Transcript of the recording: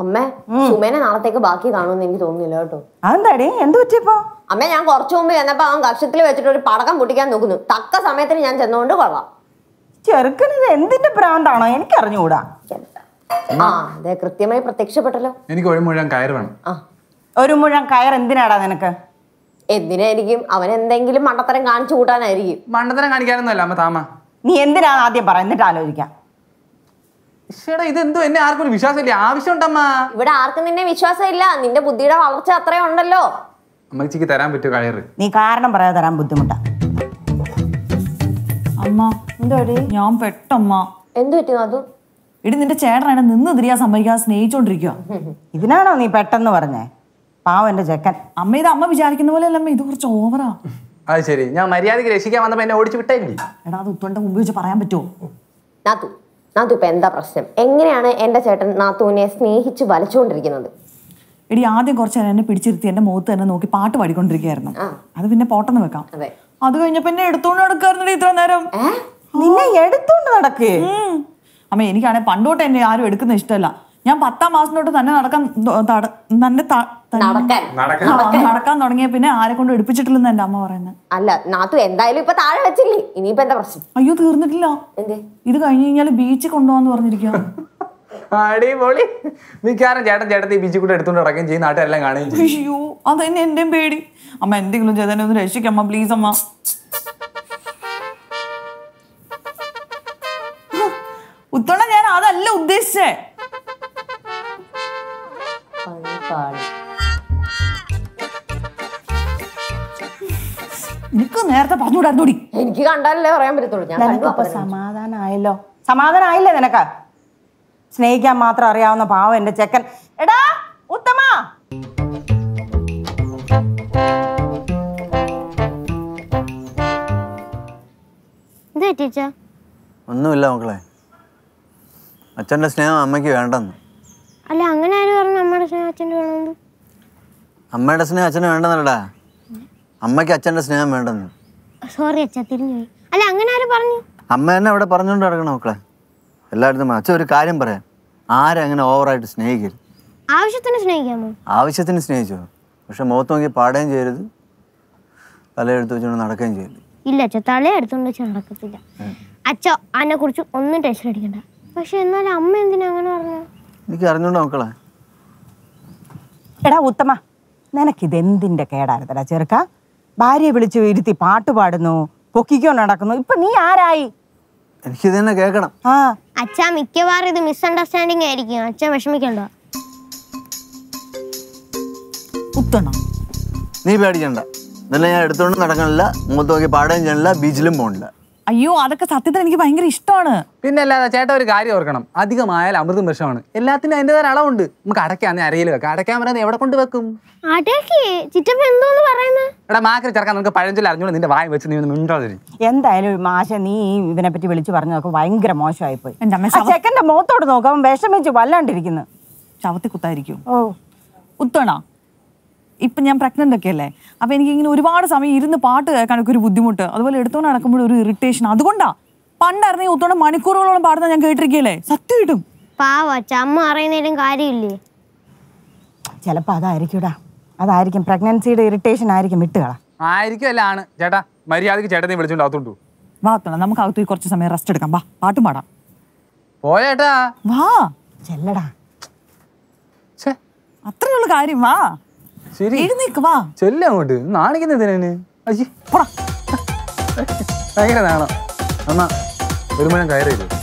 അമ്മേ സുമേനെ നാളത്തേക്ക് ബാക്കി കാണുമെന്ന് എനിക്ക് തോന്നുന്നില്ല കേട്ടോ അതെന്താടി എന്ത് പറ്റിയപ്പോ അമ്മ ഞാൻ കുറച്ചു മുമ്പ് ചെന്നപ്പോ അവൻ കക്ഷത്തിൽ വെച്ചിട്ട് ഒരു പടക്കം പൊട്ടിക്കാൻ നോക്കുന്നു തക്ക സമയത്തിന് ഞാൻ ചെന്നുകൊണ്ട് കൊള്ളാം ചെറുക്കനത് എന്തിന്റെ ഭ്രാന്താണോ എനിക്ക് അറിഞ്ഞുകൂടാ ആ അതെ കൃത്യമായി പ്രത്യക്ഷപ്പെട്ടല്ലോ എനിക്ക് ഒരു മുഴുവൻ കയറ് വേണം ആ ഒരു മുഴം കയർ എന്തിനാടാ നിനക്ക് എന്തിനായിരിക്കും അവൻ എന്തെങ്കിലും മണ്ടത്തരം കാണിച്ചു കൂട്ടാനായിരിക്കും മണ്ടത്തരം കാണിക്കാനൊന്നുമല്ല അമ്മ താമ നീ എന്തിനാണ് ആദ്യം പറ എന്നിട്ട് ആലോചിക്കാം ചേട്ടാ ഇതെന്തോ എന്നെ ആർക്കും ഒരു വിശ്വാസമില്ല ആവശ്യമുണ്ടമ്മ ഇവിടെ ആർക്കും നിന്നെ വിശ്വാസമില്ല നിന്റെ ബുദ്ധിയുടെ വളർച്ച അത്രയും ഉണ്ടല്ലോ അമ്മച്ചിക്ക് തരാൻ പറ്റുമോ കയറ് നീ കാരണം പറയാതെ തരാൻ ബുദ്ധിമുട്ടാ അമ്മ എന്തോടി ഞാൻ പെട്ടമ്മ എന്തു പറ്റും അത് ഇടി നിന്റെ ചേട്ടനാണ് നിന്ന് തിരിയാൻ സമ്മതിക്കാതെ സ്നേഹിച്ചോണ്ടിരിക്കുക ഇതിനാണോ നീ പെട്ടെന്ന് പറഞ്ഞേ പാവം എന്റെ ചെക്കൻ അമ്മ ഇത് അമ്മ വിചാരിക്കുന്ന പോലെ അല്ല അമ്മ ഇത് കുറച്ച് ഓവറാ അത് ശരി ഞാൻ മര്യാദയ്ക്ക് രക്ഷിക്കാൻ വന്നപ്പോ എന്നെ ഓടിച്ചു വിട്ടില്ലേ എടാ അത് ഉത്തോണ്ട മുമ്പ് വെച്ച് പറയാൻ പറ്റുമോ നാത്തു നാത്തു ഇപ്പൊ എന്താ പ്രശ്നം എങ്ങനെയാണ് എന്റെ ചേട്ടൻ നാത്തുവിനെ സ്നേഹിച്ച് വലച്ചുകൊണ്ടിരിക്കുന്നത് എടി ആദ്യം കുറച്ച് നേരം എന്നെ പിടിച്ചിരുത്തി എന്റെ മുഖത്ത് തന്നെ നോക്കി പാട്ട് പാടിക്കൊണ്ടിരിക്കുകയായിരുന്നു ആ. അത് പിന്നെ പോട്ടെന്ന് വെക്കാം അതെ അത് കഴിഞ്ഞപ്പോ എന്നെ എടുത്തോണ്ട് നടക്കാറുണ്ട് ഇത്ര നേരം നിന്നെ എടുത്തോണ്ട് നടക്കേ ഉം. അമ്മ എനിക്കാണെങ്കിൽ പണ്ടോട്ട് എന്നെ ആരും എടുക്കുന്ന ഇഷ്ടമല്ല ഞാൻ പത്താം മാസം തൊട്ട് തന്നെ നടക്കാൻ ത- തട- തന്നെ ത- തന്നെ- നടക്കാൻ നടക്കാൻ ആ, നടക്കാൻ തുടങ്ങിയ പിന്നെ ആരെ കൊണ്ട് എടുപ്പിച്ചിട്ടില്ലെന്ന് എന്റെ അമ്മ പറയുന്നത് അല്ല നാത്തു എന്തായാലും ഇപ്പൊ താഴെ വെച്ചില്ലേ ഇനിയിപ്പോ എന്താ പ്രശ്നം അയ്യോ തീർന്നിട്ടില്ല എന്തേ ഇത് കഴിഞ്ഞ് കഴിഞ്ഞാൽ ബീച്ചിൽ കൊണ്ടുപോകാന്ന് പറഞ്ഞിരിക്കുക അടിപൊളി മിക്കവാറും ചേട്ടൻ ചേട്ടത്തി ബീച്ചിൽ കൂടെ എടുത്തോണ്ട് നടക്കുകയും ചെയ്യും നാട്ടുകാരെല്ലാം കാണുകയും ചെയ്യും അയ്യോ അതന്നെ എന്റെയും പേടി അമ്മ എന്തെങ്കിലും ചെയ്തന്നെ ഒന്ന് രക്ഷിക്കമ്മ പ്ലീസ് അമ്മ ഉത്തണ ഞാൻ അതല്ല ഉദ്ദേശിച്ചേ പാടി നിനക്ക് നേരത്തെ പറഞ്ഞുകൂടായിരുന്നോടി എനിക്ക് കണ്ടാലല്ലേ പറയാൻ പറ്റത്തുള്ളൂ ഞാൻ കണ്ടു നിനക്കിപ്പോ അപ്പൊ തന്നെ. സമാധാനമായല്ലോ സമാധാനമായില്ലേ നിനക്ക് സ്നേഹിക്കാൻ മാത്രം അറിയാവുന്ന പാവം എന്റെ ചെക്കൻ എടാ ഉത്തമ എന്താ ടീച്ചർ ഒന്നുമില്ല മക്കളെ അച്ഛൻ്റെ സ്നേഹം അമ്മയ്ക്ക് വേണ്ടെന്ന് അല്ല അങ്ങനെ ആര് പറഞ്ഞു നമ്മുടെ സ്നേഹം അച്ഛൻ്റെ വേണമെന്ന് അമ്മയുടെ സ്നേഹം അച്ഛന് വേണ്ടെന്നല്ലടാ അമ്മയ്ക്ക് അച്ഛൻ്റെ സ്നേഹം വേണ്ടെന്ന് സോറി അച്ഛ തിരിഞ്ഞു പോയി അല്ല അങ്ങനെ ആര് പറഞ്ഞു അമ്മ തന്നെ അവിടെ പറഞ്ഞുകൊണ്ട് നടക്കണം മക്കളെ എല്ലായിടത്തും അച്ഛൻ ഒരു കാര്യം പറയാം ആരും അങ്ങനെ ഓവറായിട്ട് സ്നേഹിക്കരുത് ആവശ്യത്തിന് സ്നേഹിക്കാമോ ആവശ്യത്തിന് സ്നേഹിച്ചോ പക്ഷെ മുഖത്ത് നോക്കി പാടുകയും ചെയ്യരുത് തലയെടുത്ത് വെച്ചുകൊണ്ട് നടക്കുകയും ചെയ്യരുത് ഇല്ല അച്ഛ തല എടുത്തോണ്ട് വെച്ച് നടക്കത്തില്ല അച്ഛ അതിനെ കുറിച്ച് ഒന്നും ടെൻഷൻ അടിക്കണ്ട പക്ഷെ എന്നാലും അമ്മ എന്തിനാ അങ്ങനെ പറഞ്ഞു എനിക്ക് അറിഞ്ഞോണ്ട് മക്കളെ എടാ ഉത്തമ നിനക്കിതെന്തിന്റെ കേടായിരുന്നടാ ചെറുക്ക ഭാര്യയെ വിളിച്ചു ഇരുത്തി പാട്ട് പാടുന്നു പൊക്കിക്കോ നടക്കുന്നു ഇപ്പൊ നീ ആരായി എനിക്കിത് തന്നെ കേൾക്കണം ആ അച്ഛ മിക്കവാറും ഇത് മിസ്അണ്ടർസ്റ്റാൻഡിങ് ആയിരിക്കും അച്ഛൻ വിഷമിക്കണ്ട ഉത്തണ നീ പേടിക്കണ്ട ഇതെല്ലാം ഞാൻ എടുത്തുകൊണ്ട് നടക്കണില്ല മുഖത്ത് നോക്കി പാടുകയും ചെയ്യണില്ല ബീച്ചിലും പോകണില്ല അയ്യോ അതൊക്കെ സത്യത്തിൽ എനിക്ക് ഭയങ്കര ഇഷ്ടമാണ് പിന്നെ അല്ലാതെ ചേട്ടാ ഒരു കാര്യം ഓർക്കണം അധികമായാൽ അമൃതം വിഷമാണ് എല്ലാത്തിനും അതിൻ്റെതായ അളവുണ്ട് നമുക്ക് അടയ്ക്കാന്ന് അരയിൽ വെക്കാം അടയ്ക്കാൻ പറയുന്നത് എവിടെ കൊണ്ട് വെക്കും ആട്ടേക്ക് ചിറ്റപ്പ എന്തോന്ന് പറയുന്നത് എടാ മാക്കറി ചേർക്കാൻ നിനക്ക് പഴഞ്ചൊല്ലി അറിഞ്ഞോണ്ട് നിന്റെ വായ വെച്ച് നീ ഒന്ന് മിണ്ടാതിരി എന്തായാലും മാഷ നീ ഈ ഇതിനെ പറ്റി വിളിച്ചു പറഞ്ഞതൊക്കെ ഭയങ്കര മോശമായിപ്പോയി എൻ്റെ അമ്മ ആ ചെക്കന്റെ മുഖത്തോട് നോക്കാം അവൻ വിഷമിച്ച് വല്ലാണ്ടിരിക്കുന്നു ശവത്തി കുത്തായിരിക്കും ഓ ഉത്തണ ഇപ്പൊ ഞാൻ പ്രഗ്നന്റ് ഒക്കെ അല്ലേ അപ്പൊ എനിക്ക് ഇങ്ങനെ ഒരുപാട് സമയം ഇരുന്ന് പാട്ട് കേൾക്കാനൊക്കെ ഒരു ബുദ്ധിമുട്ട് അതുപോലെ എടുത്തോണ്ട് നടക്കുമ്പോൾ ഒരു ഇറിറ്റേഷൻ അതുകൊണ്ടാ പണ്ടായിരുന്നെങ്കിൽ ഉത്തോണ്ട് മണിക്കൂറുകളോളം പാടുന്ന ഞാൻ കേട്ടിരിക്കല്ലേ സത്യമായിട്ടും പാവ അച്ഛ അമ്മ അറിയുന്നതിലും കാര്യമില്ലേ ചിലപ്പോൾ അതായിരിക്കൂടാ അതായിരിക്കും പ്രഗ്നൻസിയുടെ ഇറിറ്റേഷൻ ആയിരിക്കും വിട്ടുകള ആയിരിക്കും അല്ല ആണ് ചേട്ടാ മര്യാദക്ക് ചേട്ടനെ വിളിച്ചോണ്ട് അകത്തോണ്ടു വാ ഉത്തണ നമുക്ക് അകത്ത് പോയി കുറച്ച് സമയം റെസ്റ്റ് എടുക്കാം വാ പാട്ടും പാടാം പോയേട്ടാ വാ ചെല്ലടാ ഛേ അത്രേ ഉള്ള കാര്യം വാ ശരി എഴുന്നേക്ക് വാ ചെല്ല അങ്ങോട്ട് നാണിക്കുന്നതിന് അയ്യേ പോടാ ഭയങ്കര നാണം അമ്മ ഒരു മണം കയറിയത്